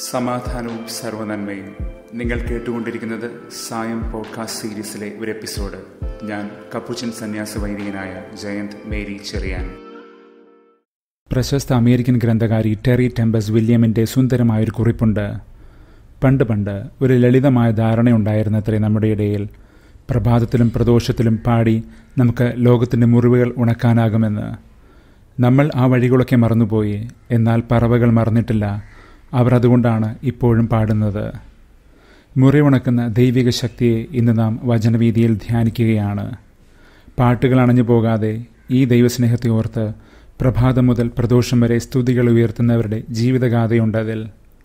സമാധാനവും സർവനന്മയും നിങ്ങൾ കേട്ടുകൊണ്ടിരിക്കുന്നത് സായം പോഡ്കാസ്റ്റ് സീരീസിലെ ഒരു എപ്പിസോഡ് ഞാൻ കപ്പുച്ചൻ സന്യാസ വൈദികനായ ജയന്ത് മേരി ചെറിയാൻ പ്രശസ്ത അമേരിക്കൻ ഗ്രന്ഥകാരി ടെറി ടെമ്പസ് വില്യമിൻ്റെ സുന്ദരമായൊരു കുറിപ്പുണ്ട് പണ്ട് പണ്ട് ഒരു ലളിതമായ ധാരണയുണ്ടായിരുന്നത്രേ നമ്മുടെ ഇടയിൽ പ്രഭാതത്തിലും പ്രദോഷത്തിലും പാടി നമുക്ക് ലോകത്തിൻ്റെ മുറിവുകൾ ഉണക്കാനാകുമെന്ന് നമ്മൾ ആ വഴികളൊക്കെ മറന്നുപോയി എന്നാൽ പറവകൾ മറന്നിട്ടില്ല അവർ അതുകൊണ്ടാണ് ഇപ്പോഴും പാടുന്നത് മുറിവുണക്കുന്ന ദൈവിക ശക്തിയെ ഇന്ന് നാം വചനവീതിയിൽ ധ്യാനിക്കുകയാണ് പാട്ടുകൾ അണഞ്ഞു പോകാതെ ഈ ദൈവസ്നേഹത്തെ ഓർത്ത് പ്രഭാതം മുതൽ പ്രദോഷം വരെ സ്തുതികൾ ഉയർത്തുന്നവരുടെ ജീവിതഗാഥയുണ്ടതിൽ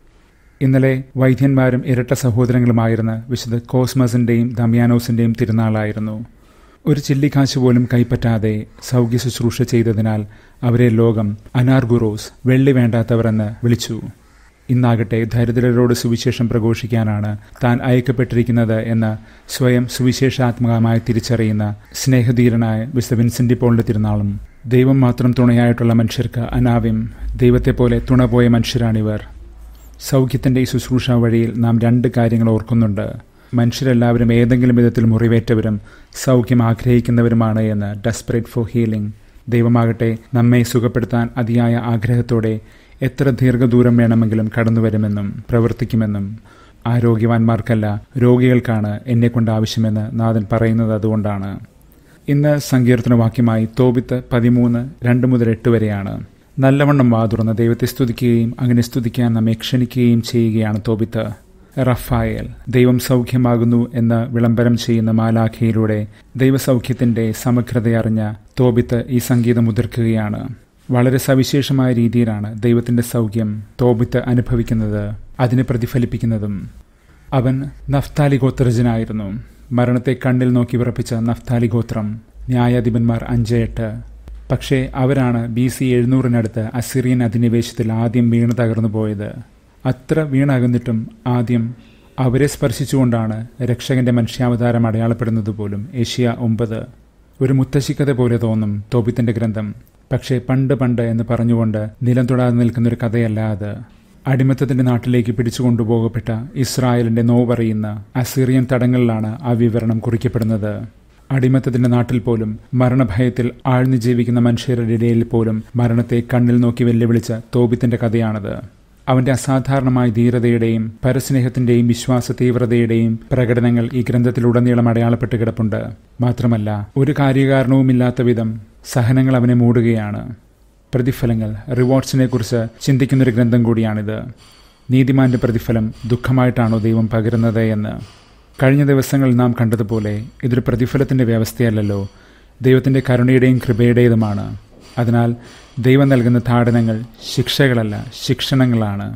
ഇന്നലെ വൈദ്യന്മാരും ഇരട്ട സഹോദരങ്ങളുമായിരുന്ന വിശുദ്ധ കോസ്മസിൻ്റെയും ദമ്യാനോസിൻ്റെയും തിരുനാളായിരുന്നു ഒരു ചില്ലിക്കാശ് പോലും കൈപ്പറ്റാതെ സൗഖ്യ ശുശ്രൂഷ ചെയ്തതിനാൽ അവരെ ലോകം അനാർഗുറോസ് വെള്ളി വേണ്ടാത്തവരെന്ന് വിളിച്ചു ഇന്നാകട്ടെ ദരിദ്രരോട് സുവിശേഷം പ്രഘോഷിക്കാനാണ് താൻ അയക്കപ്പെട്ടിരിക്കുന്നത് എന്ന് സ്വയം സുവിശേഷാത്മകമായി തിരിച്ചറിയുന്ന സ്നേഹധീരനായ വിശുദ്ധ വിൻസെൻ്റി പോളിൻ്റെ തിരുനാളും ദൈവം മാത്രം തുണയായിട്ടുള്ള മനുഷ്യർക്ക് അനാവ്യം ദൈവത്തെപ്പോലെ തുണ പോയ മനുഷ്യരാണിവർ സൗഖ്യത്തിൻ്റെ ഈ ശുശ്രൂഷ വഴിയിൽ നാം രണ്ട് കാര്യങ്ങൾ ഓർക്കുന്നുണ്ട് മനുഷ്യരെല്ലാവരും ഏതെങ്കിലും വിധത്തിൽ മുറിവേറ്റവരും സൗഖ്യം ആഗ്രഹിക്കുന്നവരുമാണ് എന്ന് ഡെസ്പറേറ്റ് ഫോർ ഹീലിംഗ് ദൈവമാകട്ടെ നമ്മെ സുഖപ്പെടുത്താൻ അതിയായ ആഗ്രഹത്തോടെ എത്ര ദീർഘദൂരം വേണമെങ്കിലും കടന്നു വരുമെന്നും പ്രവർത്തിക്കുമെന്നും ആരോഗ്യവാന്മാർക്കല്ല രോഗികൾക്കാണ് എന്നെക്കൊണ്ട് ആവശ്യമെന്ന് നാഥൻ പറയുന്നത് അതുകൊണ്ടാണ് ഇന്ന് സങ്കീർത്തന വാക്യമായി തോപിത്ത് പതിമൂന്ന് രണ്ട് മുതൽ എട്ട് വരെയാണ് നല്ലവണ്ണം വാതുറന്ന് ദൈവത്തെ സ്തുതിക്കുകയും അങ്ങനെ സ്തുതിക്കാൻ നമ്മെ ക്ഷണിക്കുകയും ചെയ്യുകയാണ് തോപിത്ത് റഫായേൽ ദൈവം സൗഖ്യമാകുന്നു എന്ന് വിളംബരം ചെയ്യുന്ന മാലാഖയിലൂടെ ദൈവസൗഖ്യത്തിന്റെ സമഗ്രതയറിഞ്ഞ തോപിത്ത് ഈ സംഗീതം മുതിർക്കുകയാണ് വളരെ സവിശേഷമായ രീതിയിലാണ് ദൈവത്തിന്റെ സൗഖ്യം തോപിത്ത് അനുഭവിക്കുന്നത് അതിനെ പ്രതിഫലിപ്പിക്കുന്നതും അവൻ നഫ്താലി ഗോത്രജനായിരുന്നു മരണത്തെ കണ്ണിൽ നോക്കി വിറപ്പിച്ച നഫ്താലി ഗോത്രം ന്യായാധിപന്മാർ അഞ്ച് എട്ട് പക്ഷേ അവരാണ് ബി സി എഴുന്നൂറിനടുത്ത് അസിറിയൻ അധിനിവേശത്തിൽ ആദ്യം വീണ് തകർന്നു പോയത് അത്ര വീണകന്നിട്ടും ആദ്യം അവരെ സ്പർശിച്ചുകൊണ്ടാണ് രക്ഷകന്റെ മനുഷ്യാവതാരം അടയാളപ്പെടുന്നത് പോലും ഏഷ്യ ഒമ്പത് ഒരു മുത്തശ്ശിക്കഥ പോലെ തോന്നും തോപിത്തിന്റെ ഗ്രന്ഥം പക്ഷേ പണ്ട് പണ്ട് എന്ന് പറഞ്ഞുകൊണ്ട് നിലം തൊടാതെ നിൽക്കുന്ന ഒരു കഥയല്ല അത് അടിമത്തത്തിന്റെ നാട്ടിലേക്ക് പിടിച്ചു കൊണ്ടുപോകപ്പെട്ട ഇസ്രായേലിന്റെ നോവറിയുന്ന അസീറിയൻ തടങ്ങളിലാണ് ആ വിവരണം കുറിക്കപ്പെടുന്നത് അടിമത്തത്തിന്റെ നാട്ടിൽ പോലും മരണഭയത്തിൽ ആഴ്ന്നു ജീവിക്കുന്ന മനുഷ്യരുടെ ഇടയിൽ പോലും മരണത്തെ കണ്ണിൽ നോക്കി വെല്ലുവിളിച്ച തോപിത്തിന്റെ കഥയാണത് അവന്റെ അസാധാരണമായ ധീരതയുടെയും പരസ്നേഹത്തിന്റെയും വിശ്വാസ തീവ്രതയുടെയും പ്രകടനങ്ങൾ ഈ ഗ്രന്ഥത്തിലുടനീളം അടയാളപ്പെട്ട് കിടപ്പുണ്ട് മാത്രമല്ല ഒരു കാര്യകാരണവുമില്ലാത്ത വിധം സഹനങ്ങൾ അവനെ മൂടുകയാണ് പ്രതിഫലങ്ങൾ റിവാർഡ്സിനെ കുറിച്ച് ചിന്തിക്കുന്നൊരു ഗ്രന്ഥം കൂടിയാണിത് നീതിമാന്റെ പ്രതിഫലം ദുഃഖമായിട്ടാണോ ദൈവം പകരുന്നത് എന്ന് കഴിഞ്ഞ ദിവസങ്ങളിൽ നാം കണ്ടതുപോലെ ഇതൊരു പ്രതിഫലത്തിന്റെ വ്യവസ്ഥയല്ലല്ലോ ദൈവത്തിന്റെ കരുണയുടെയും കൃപയുടേതുമാണ് അതിനാൽ ദൈവം നൽകുന്ന താടനങ്ങൾ ശിക്ഷകളല്ല ശിക്ഷണങ്ങളാണ്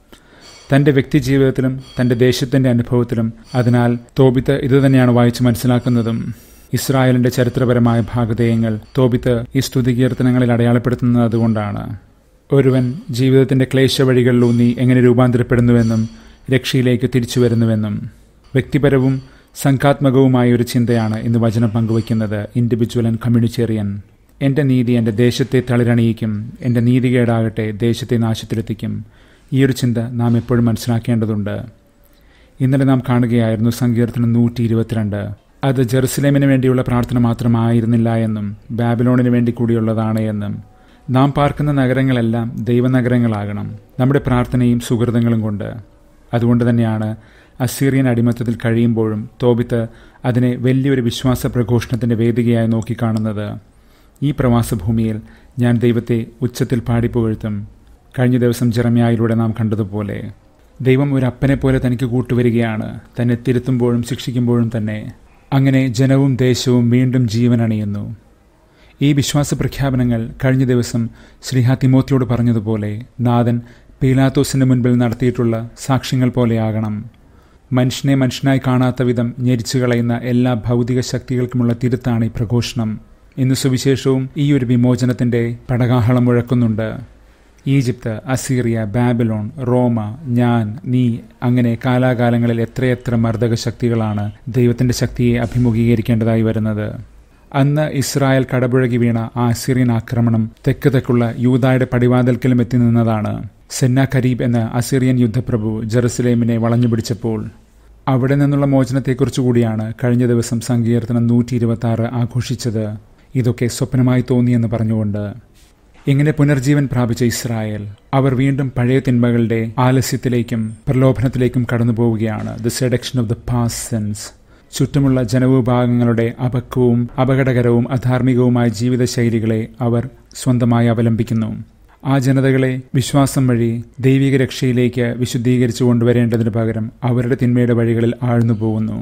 തൻ്റെ വ്യക്തിജീവിതത്തിലും തൻ്റെ ദേശത്തിൻ്റെ അനുഭവത്തിലും അതിനാൽ തോപിത്ത് ഇതുതന്നെയാണ് വായിച്ച് മനസ്സിലാക്കുന്നതും ഇസ്രായേലിന്റെ ചരിത്രപരമായ ഭാഗധേയങ്ങൾ തോപിത്ത് ഈ സ്തുതികീർത്തനങ്ങളിൽ അടയാളപ്പെടുത്തുന്നത് അതുകൊണ്ടാണ് ഒരുവൻ ജീവിതത്തിന്റെ ക്ലേശ വഴികളിലൂന്നി എങ്ങനെ രൂപാന്തരപ്പെടുന്നുവെന്നും രക്ഷയിലേക്ക് തിരിച്ചു വരുന്നുവെന്നും വ്യക്തിപരവും സംഘാത്മകവുമായ ഒരു ചിന്തയാണ് ഇന്ന് വചനം പങ്കുവയ്ക്കുന്നത് ഇൻഡിവിജ്വൽ ആൻഡ് കമ്മ്യൂണിറ്റേറിയൻ എൻ്റെ നീതി എൻ്റെ ദേശത്തെ തളിരണിയിക്കും എൻ്റെ നീതികേടാകട്ടെ ദേശത്തെ നാശത്തിലെത്തിക്കും ഈ ഒരു ചിന്ത നാം എപ്പോഴും മനസ്സിലാക്കേണ്ടതുണ്ട് ഇന്നലെ നാം കാണുകയായിരുന്നു സങ്കീർത്തനം നൂറ്റി ഇരുപത്തിരണ്ട് അത് ജെറുസലേമിന് വേണ്ടിയുള്ള പ്രാർത്ഥന മാത്രമായിരുന്നില്ല എന്നും ബാബിലോണിന് വേണ്ടി കൂടിയുള്ളതാണ് എന്നും നാം പാർക്കുന്ന നഗരങ്ങളെല്ലാം ദൈവനഗരങ്ങളാകണം നമ്മുടെ പ്രാർത്ഥനയും സുഹൃതങ്ങളും കൊണ്ട് അതുകൊണ്ട് തന്നെയാണ് അസീറിയൻ അടിമത്തത്തിൽ കഴിയുമ്പോഴും തോപിത്ത് അതിനെ വലിയൊരു വിശ്വാസ പ്രഘോഷണത്തിന്റെ വേദികയായി നോക്കിക്കാണുന്നത് ഈ പ്രവാസഭൂമിയിൽ ഞാൻ ദൈവത്തെ ഉച്ചത്തിൽ പാടിപ്പുകഴ്ത്തും കഴിഞ്ഞ ദിവസം ജെറമ്യായിലൂടെ നാം കണ്ടതുപോലെ ദൈവം ഒരു അപ്പനെ പോലെ തനിക്ക് കൂട്ടുവരികയാണ് തന്നെ തിരുത്തുമ്പോഴും ശിക്ഷിക്കുമ്പോഴും തന്നെ അങ്ങനെ ജനവും ദേശവും വീണ്ടും ജീവനണിയുന്നു ഈ വിശ്വാസ പ്രഖ്യാപനങ്ങൾ കഴിഞ്ഞ ദിവസം ശ്രീഹാ തിമോത്തിയോട് പറഞ്ഞതുപോലെ നാഥൻ പീലാത്തോസിന്റെ മുൻപിൽ നടത്തിയിട്ടുള്ള സാക്ഷ്യങ്ങൾ പോലെയാകണം മനുഷ്യനെ മനുഷ്യനായി കാണാത്ത വിധം ഞെരിച്ചു കളയുന്ന എല്ലാ ഭൗതിക ശക്തികൾക്കുമുള്ള തിരുത്താണ് ഈ പ്രഘോഷണം ഇന്ന് സുവിശേഷവും ഈ ഒരു വിമോചനത്തിന്റെ പടകാഹളം മുഴക്കുന്നുണ്ട് ഈജിപ്ത് അസീറിയ ബാബിലോൺ റോമ ഞാൻ നീ അങ്ങനെ കാലാകാലങ്ങളിൽ എത്രയെത്ര മർദ്ദക ശക്തികളാണ് ദൈവത്തിന്റെ ശക്തിയെ അഭിമുഖീകരിക്കേണ്ടതായി വരുന്നത് അന്ന് ഇസ്രായേൽ കടപുഴകി വീണ ആ അസിറിയൻ ആക്രമണം തെക്ക് തെക്കുള്ള യൂതായുടെ പടിവാതിൽക്കലും എത്തി നിന്നതാണ് സെന്ന ഖരീബ് എന്ന അസിറിയൻ യുദ്ധപ്രഭു ജെറുസലേമിനെ വളഞ്ഞുപിടിച്ചപ്പോൾ അവിടെ നിന്നുള്ള മോചനത്തെക്കുറിച്ച് കൂടിയാണ് കഴിഞ്ഞ ദിവസം സങ്കീർത്തനം നൂറ്റി ഇരുപത്തി ആറ് ആഘോഷിച്ചത് ഇതൊക്കെ സ്വപ്നമായി തോന്നിയെന്ന് പറഞ്ഞുകൊണ്ട് ഇങ്ങനെ പുനർജീവൻ പ്രാപിച്ച ഇസ്രായേൽ അവർ വീണ്ടും പഴയ തിന്മകളുടെ ആലസ്യത്തിലേക്കും പ്രലോഭനത്തിലേക്കും കടന്നു പോവുകയാണ് the seduction of the pass sense ചുറ്റുമുള്ള ജനവിഭാഗങ്ങളുടെ അപക്വവും അപകടകരവും അധാർമികവുമായ ജീവിതശൈലികളെ അവർ സ്വന്തമായി അവലംബിക്കുന്നു ആ ജനതകളെ വിശ്വാസം വഴി ദൈവിക രക്ഷയിലേക്ക് വിശുദ്ധീകരിച്ചു കൊണ്ടുവരേണ്ടതിനു പകരം അവരുടെ തിന്മയുടെ വഴികളിൽ ആഴ്ന്നു പോകുന്നു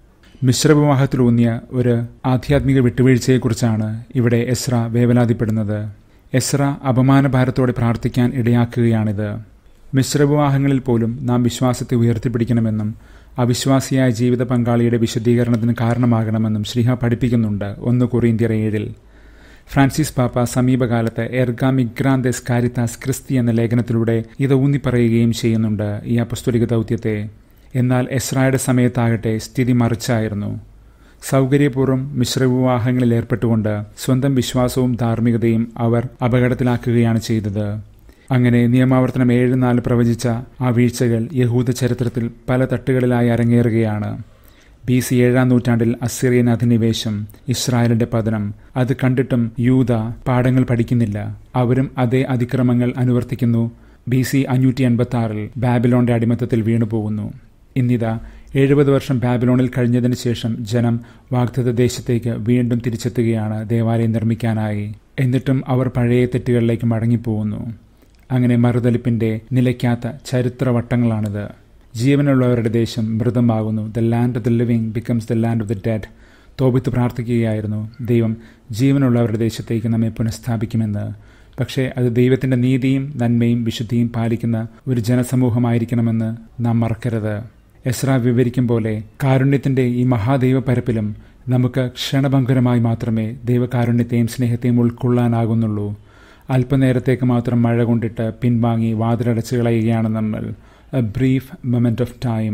മിശ്രവിവാഹത്തിലൂന്നിയ ഒരു ആധ്യാത്മിക വിട്ടുവീഴ്ചയെക്കുറിച്ചാണ് ഇവിടെ എസ്ര വേവലാതിപ്പെടുന്നത് എസ്ര അപമാനഭാരത്തോടെ പ്രാർത്ഥിക്കാൻ ഇടയാക്കുകയാണിത് മിശ്രവിവാഹങ്ങളിൽ പോലും നാം വിശ്വാസത്തെ ഉയർത്തിപ്പിടിക്കണമെന്നും അവിശ്വാസിയായ ജീവിത പങ്കാളിയുടെ വിശുദ്ധീകരണത്തിന് കാരണമാകണമെന്നും ശ്രീഹ പഠിപ്പിക്കുന്നുണ്ട് ഒന്ന് കൊറിയന്ത്യർ ഏഴിൽ ഫ്രാൻസിസ് പാപ്പ സമീപകാലത്ത് എർഗാ മിഗ്രാന്തസ് കാരിത്താസ് ക്രിസ്തി എന്ന ലേഖനത്തിലൂടെ ഇത് ഊന്നിപ്പറയുകയും ചെയ്യുന്നുണ്ട് ഈ അപസ്തുലിക ദൗത്യത്തെ എന്നാൽ എസ്രായുടെ സമയത്താകട്ടെ സ്ഥിതി മറിച്ചായിരുന്നു സൗകര്യപൂർവ്വം മിശ്രവിവാഹങ്ങളിൽ ഏർപ്പെട്ടുകൊണ്ട് സ്വന്തം വിശ്വാസവും ധാർമ്മികതയും അവർ അപകടത്തിലാക്കുകയാണ് ചെയ്തത് അങ്ങനെ നിയമാവർത്തനം ഏഴ് നാല് പ്രവചിച്ച ആ വീഴ്ചകൾ യഹൂദ ചരിത്രത്തിൽ പല തട്ടുകളിലായി അരങ്ങേറുകയാണ് ബി സി ഏഴാം നൂറ്റാണ്ടിൽ അസിറിയൻ അധിനിവേശം ഇസ്രായേലിന്റെ പതനം അത് കണ്ടിട്ടും യൂത പാഠങ്ങൾ പഠിക്കുന്നില്ല അവരും അതേ അതിക്രമങ്ങൾ അനുവർത്തിക്കുന്നു ബി സി അഞ്ഞൂറ്റി എൺപത്തി ആറിൽ ബാബിലോണിന്റെ അടിമത്തത്തിൽ വീണുപോകുന്നു ഇന്നിതാ എഴുപത് വർഷം ബാബിലോണിൽ കഴിഞ്ഞതിന് ശേഷം ജനം വാഗ്ദത്ത ദേശത്തേക്ക് വീണ്ടും തിരിച്ചെത്തുകയാണ് ദേവാലയം നിർമ്മിക്കാനായി എന്നിട്ടും അവർ പഴയ തെറ്റുകളിലേക്ക് മടങ്ങിപ്പോകുന്നു അങ്ങനെ മറുതലിപ്പിന്റെ നിലയ്ക്കാത്ത ചരിത്രവട്ടങ്ങളാണിത് ജീവനുള്ളവരുടെ ദേശം മൃതമാകുന്നു the land of the living becomes the land of the dead Tobit പ്രാർത്ഥിക്കുകയായിരുന്നു ദൈവം ജീവനുള്ളവരുടെ ദേശത്തേക്ക് നമ്മെ പുനഃസ്ഥാപിക്കുമെന്ന് പക്ഷേ അത് ദൈവത്തിന്റെ നീതിയും നന്മയും വിശുദ്ധിയും പാലിക്കുന്ന ഒരു ജനസമൂഹമായിരിക്കണമെന്ന് നാം മറക്കരുത് എസ്ര വിവരിക്കും പോലെ കാരുണ്യത്തിന്റെ ഈ മഹാദൈവ പരപ്പിലും നമുക്ക് ക്ഷണഭംഗുരമായി മാത്രമേ ദൈവകാരുണ്യത്തെയും സ്നേഹത്തെയും ഉൾക്കൊള്ളാനാകുന്നുള്ളൂ അല്പനേരത്തേക്ക് മാത്രം മഴ കൊണ്ടിട്ട് പിൻവാങ്ങി വാതിലടച്ചു കളയുകയാണ് നമ്മൾ a brief moment of time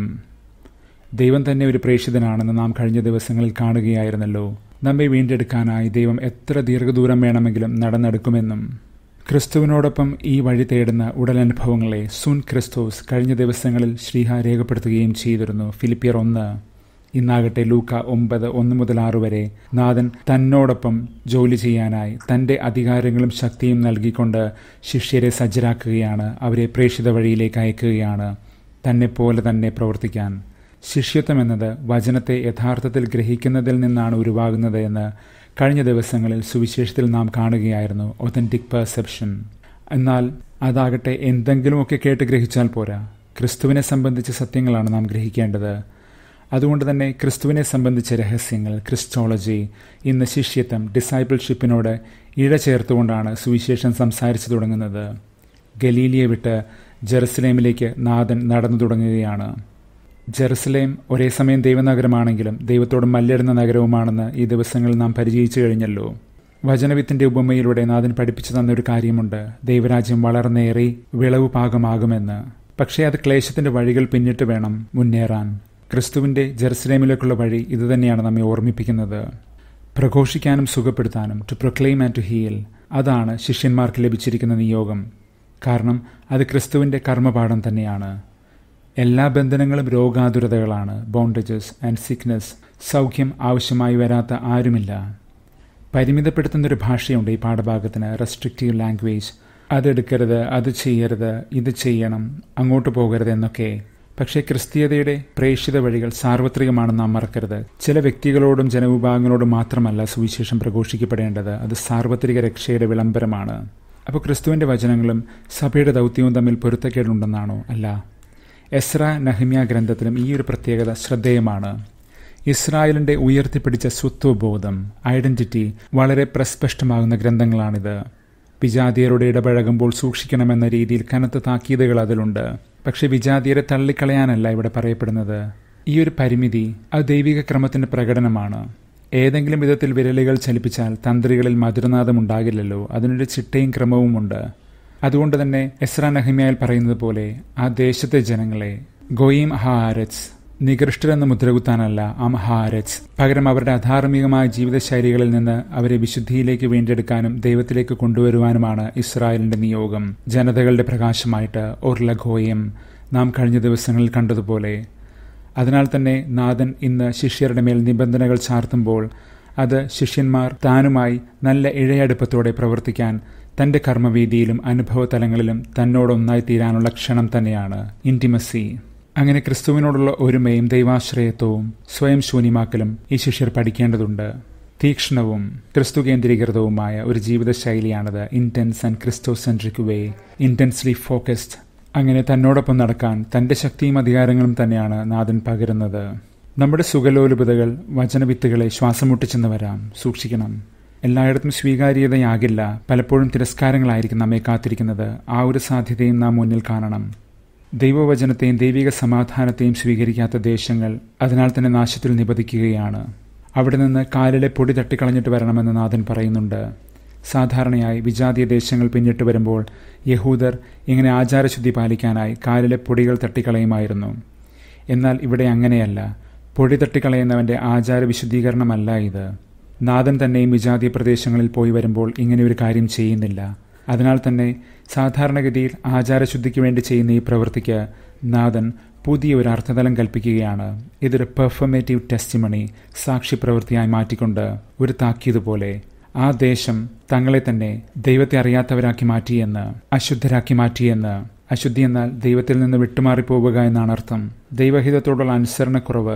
ദൈവം തന്നെ ഒരു പ്രേക്ഷിതനാണെന്ന് നാം കഴിഞ്ഞ ദിവസങ്ങളിൽ കാണുകയായിരുന്നല്ലോ നമ്മെ വീണ്ടെടുക്കാനായി ദൈവം എത്ര ദീർഘദൂരം വേണമെങ്കിലും നടന്നെടുക്കുമെന്നും ക്രിസ്തുവിനോടൊപ്പം ഈ വഴി തേടുന്ന ഉടലനുഭവങ്ങളെ സുൻ ക്രിസ്തോസ് കഴിഞ്ഞ ദിവസങ്ങളിൽ ശ്രീഹ രേഖപ്പെടുത്തുകയും ചെയ്തിരുന്നു ഫിലിപ്പിയർ ഒന്ന് ഇന്നാകട്ടെ ലൂക്ക ഒമ്പത് ഒന്ന് മുതൽ ആറ് വരെ നാഥൻ തന്നോടൊപ്പം ജോലി ചെയ്യാനായി തന്റെ അധികാരങ്ങളും ശക്തിയും നൽകിക്കൊണ്ട് ശിഷ്യരെ സജ്ജരാക്കുകയാണ് അവരെ പ്രേക്ഷിത വഴിയിലേക്ക് അയക്കുകയാണ് തന്നെ പോലെ തന്നെ പ്രവർത്തിക്കാൻ ശിഷ്യത്വം എന്നത് വചനത്തെ യഥാർത്ഥത്തിൽ ഗ്രഹിക്കുന്നതിൽ നിന്നാണ് ഉരുവാകുന്നത് എന്ന് കഴിഞ്ഞ ദിവസങ്ങളിൽ സുവിശേഷത്തിൽ നാം കാണുകയായിരുന്നു ഒതന്റിക് പെർസെപ്ഷൻ എന്നാൽ അതാകട്ടെ എന്തെങ്കിലുമൊക്കെ കേട്ട് ഗ്രഹിച്ചാൽ പോരാ ക്രിസ്തുവിനെ സംബന്ധിച്ച സത്യങ്ങളാണ് നാം ഗ്രഹിക്കേണ്ടത് അതുകൊണ്ട് തന്നെ ക്രിസ്തുവിനെ സംബന്ധിച്ച രഹസ്യങ്ങൾ ക്രിസ്റ്റോളജി ഇന്ന് ശിഷ്യത്വം ഡിസൈബിൾഷിപ്പിനോട് ഇഴ ചേർത്തുകൊണ്ടാണ് സുവിശേഷം സംസാരിച്ചു തുടങ്ങുന്നത് ഗലീലിയെ വിട്ട് ജെറുസലേമിലേക്ക് നാഥൻ നടന്നു തുടങ്ങുകയാണ് ജെറുസലേം ഒരേ സമയം ദൈവനഗരമാണെങ്കിലും ദൈവത്തോട് മല്ലിടുന്ന നഗരവുമാണെന്ന് ഈ ദിവസങ്ങളിൽ നാം പരിചയിച്ചു കഴിഞ്ഞല്ലോ വചനവിത്തിന്റെ ഉപമയിലൂടെ നാഥൻ പഠിപ്പിച്ചു തന്ന ഒരു കാര്യമുണ്ട് ദൈവരാജ്യം വളർന്നേറി വിളവ് പാകമാകുമെന്ന് പക്ഷേ അത് ക്ലേശത്തിന്റെ വഴികൾ പിന്നിട്ട് വേണം മുന്നേറാൻ ക്രിസ്തുവിന്റെ ജെറുസലേമിലേക്കുള്ള വഴി ഇതുതന്നെയാണ് നമ്മെ ഓർമ്മിപ്പിക്കുന്നത് പ്രഘോഷിക്കാനും സുഖപ്പെടുത്താനും to proclaim and to heal അതാണ് ശിഷ്യന്മാർക്ക് ലഭിച്ചിരിക്കുന്ന നിയോഗം കാരണം അത് ക്രിസ്തുവിന്റെ കർമ്മപാഠം തന്നെയാണ് എല്ലാ ബന്ധനങ്ങളും രോഗാതുരതകളാണ് ബോണ്ടേജസ് ആൻഡ് സിക്നസ് സൗഖ്യം ആവശ്യമായി വരാത്ത ആരുമില്ല പരിമിതപ്പെടുത്തുന്നൊരു ഭാഷയുണ്ട് ഈ പാഠഭാഗത്തിന് റെസ്ട്രിക്റ്റീവ് ലാംഗ്വേജ് അതെടുക്കരുത് അത് ചെയ്യരുത് ഇത് ചെയ്യണം അങ്ങോട്ട് പോകരുത് എന്നൊക്കെ പക്ഷേ ക്രിസ്തീയതയുടെ പ്രേക്ഷിത വഴികൾ സാർവത്രികമാണെന്ന് നാം മറക്കരുത് ചില വ്യക്തികളോടും ജനവിഭാഗങ്ങളോടും മാത്രമല്ല സുവിശേഷം പ്രഘോഷിക്കപ്പെടേണ്ടത് അത് സാർവത്രിക രക്ഷയുടെ വിളംബരമാണ് അപ്പോൾ ക്രിസ്തുവിന്റെ വചനങ്ങളും സഭയുടെ ദൗത്യവും തമ്മിൽ പൊരുത്തക്കേടുണ്ടെന്നാണോ അല്ല എസ്ര നഹിമ്യ ഗ്രന്ഥത്തിലും ഈ ഒരു പ്രത്യേകത ശ്രദ്ധേയമാണ് ഇസ്രായേലിന്റെ ഉയർത്തിപ്പിടിച്ച സ്വത്വബോധം ഐഡന്റിറ്റി വളരെ പ്രസ്പഷ്ടമാകുന്ന ഗ്രന്ഥങ്ങളാണിത് വിജാതിയരോട് ഇടപഴകുമ്പോൾ സൂക്ഷിക്കണമെന്ന രീതിയിൽ കനത്ത താക്കീതുകൾ അതിലുണ്ട് പക്ഷെ വിജാതിയരെ തള്ളിക്കളയാനല്ല ഇവിടെ പറയപ്പെടുന്നത് ഈ ഒരു പരിമിതി അത് ദൈവിക ക്രമത്തിന്റെ പ്രകടനമാണ് ഏതെങ്കിലും വിധത്തിൽ വിരലുകൾ ചലിപ്പിച്ചാൽ തന്ത്രികളിൽ മധുരനാഥം ഉണ്ടാകില്ലല്ലോ അതിനൊരു ചിട്ടയും ക്രമവുമുണ്ട് അതുകൊണ്ട് തന്നെ എസ്ര നഹിമയാൽ പറയുന്നത് പോലെ ആ ദേശത്തെ ജനങ്ങളെ ഗോയിം ഹാരറ്റ്സ് നികൃഷ്ടരെന്ന് മുദ്രകുത്താനല്ല അംഹാരറ്റ്സ് പകരം അവരുടെ അധാർമികമായ ജീവിതശൈലികളിൽ നിന്ന് അവരെ വിശുദ്ധിയിലേക്ക് വീണ്ടെടുക്കാനും ദൈവത്തിലേക്ക് കൊണ്ടുവരുവാനുമാണ് ഇസ്രായേലിന്റെ നിയോഗം ജനതകളുടെ പ്രകാശമായിട്ട് ഓർലഘോയം നാം കഴിഞ്ഞ ദിവസങ്ങളിൽ കണ്ടതുപോലെ അതിനാൽ തന്നെ നാഥൻ ഇന്ന് ശിഷ്യരുടെ മേൽ നിബന്ധനകൾ ചാർത്തുമ്പോൾ അത് ശിഷ്യന്മാർ താനുമായി നല്ല ഇഴയടുപ്പത്തോടെ പ്രവർത്തിക്കാൻ തന്റെ കർമ്മവീതിയിലും അനുഭവതലങ്ങളിലും തന്നോടൊന്നായി തീരാനുള്ള ക്ഷണം തന്നെയാണ് ഇന്റിമസി അങ്ങനെ ക്രിസ്തുവിനോടുള്ള ഒരുമയും ദൈവാശ്രയത്വവും സ്വയം ശൂന്യമാക്കലും ഈ ശിഷ്യർ പഠിക്കേണ്ടതുണ്ട് തീക്ഷ്ണവും ക്രിസ്തു കേന്ദ്രീകൃതവുമായ ഒരു ജീവിതശൈലിയാണത് intense and Christocentric way intensely focused അങ്ങനെ തന്നോടൊപ്പം നടക്കാൻ തന്റെ ശക്തിയും അധികാരങ്ങളും തന്നെയാണ് നാഥൻ പകരുന്നത് നമ്മുടെ സുഖലോലുപതകൾ വചനവിത്തുകളെ ശ്വാസം മുട്ടിച്ചെന്ന് വരാം സൂക്ഷിക്കണം എല്ലായിടത്തും സ്വീകാര്യതയാകില്ല പലപ്പോഴും തിരസ്കാരങ്ങളായിരിക്കും നമ്മെ കാത്തിരിക്കുന്നത് ആ ഒരു സാധ്യതയും നാം മുന്നിൽ കാണണം ദൈവവചനത്തെയും ദൈവിക സമാധാനത്തെയും സ്വീകരിക്കാത്ത ദേശങ്ങൾ അതിനാൽ തന്നെ നാശത്തിൽ നിപതിക്കുകയാണ് അവിടെ നിന്ന് കാലിലെ പൊടി തട്ടിക്കളഞ്ഞിട്ട് വരണമെന്ന് നാഥൻ പറയുന്നുണ്ട് സാധാരണയായി വിജാതീയ ദേശങ്ങൾ പിന്നിട്ട് വരുമ്പോൾ യഹൂദർ ഇങ്ങനെ ആചാരശുദ്ധി പാലിക്കാനായി കാലിലെ പൊടികൾ തട്ടിക്കളയുമായിരുന്നു എന്നാൽ ഇവിടെ അങ്ങനെയല്ല പൊടി തട്ടിക്കളയുന്നവന്റെ ആചാര വിശുദ്ധീകരണമല്ല ഇത് നാഥൻ തന്നെയും വിജാതീയ പ്രദേശങ്ങളിൽ പോയി വരുമ്പോൾ ഇങ്ങനെ ഒരു കാര്യം ചെയ്യുന്നില്ല അതിനാൽ തന്നെ സാധാരണഗതിയിൽ ആചാരശുദ്ധിക്ക് വേണ്ടി ചെയ്യുന്ന ഈ പ്രവൃത്തിക്ക് നാഥൻ പുതിയ ഒരു അർത്ഥതലം കൽപ്പിക്കുകയാണ് ഇതൊരു പെർഫോമേറ്റീവ് ടെസ്റ്റിമണി സാക്ഷി പ്രവൃത്തിയായി മാറ്റിക്കൊണ്ട് ഒരു താക്കീതുപോലെ ആ ദേശം തങ്ങളെ തന്നെ ദൈവത്തെ അറിയാത്തവരാക്കി മാറ്റിയെന്ന് അശുദ്ധരാക്കി മാറ്റിയെന്ന് അശുദ്ധി എന്നാൽ ദൈവത്തിൽ നിന്ന് വിട്ടുമാറിപ്പോവുക എന്നാണ് അർത്ഥം ദൈവഹിതത്തോടുള്ള അനുസരണക്കുറവ്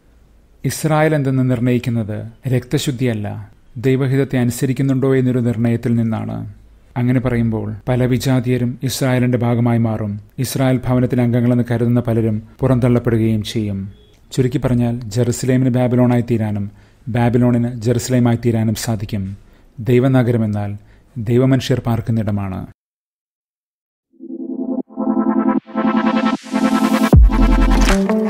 ഇസ്രായേൽ എന്തെന്ന് നിർണയിക്കുന്നത് രക്തശുദ്ധിയല്ല ദൈവഹിതത്തെ അനുസരിക്കുന്നുണ്ടോ എന്നൊരു നിർണയത്തിൽ നിന്നാണ് അങ്ങനെ പറയുമ്പോൾ പല വിജാതീയരും ഇസ്രായേലിന്റെ ഭാഗമായി മാറും ഇസ്രായേൽ ഭവനത്തിലെ അംഗങ്ങളെന്ന് കരുതുന്ന പലരും പുറന്തള്ളപ്പെടുകയും ചെയ്യും ചുരുക്കി പറഞ്ഞാൽ ജെറുസലേമിന് ബാബിലോണായി തീരാനും ബാബിലോണിന് ജെറുസലേമായി തീരാനും സാധിക്കും ദൈവനഗരമെന്നാൽ ദൈവമനുഷ്യർ പാർക്കുന്നിടമാണ് thank you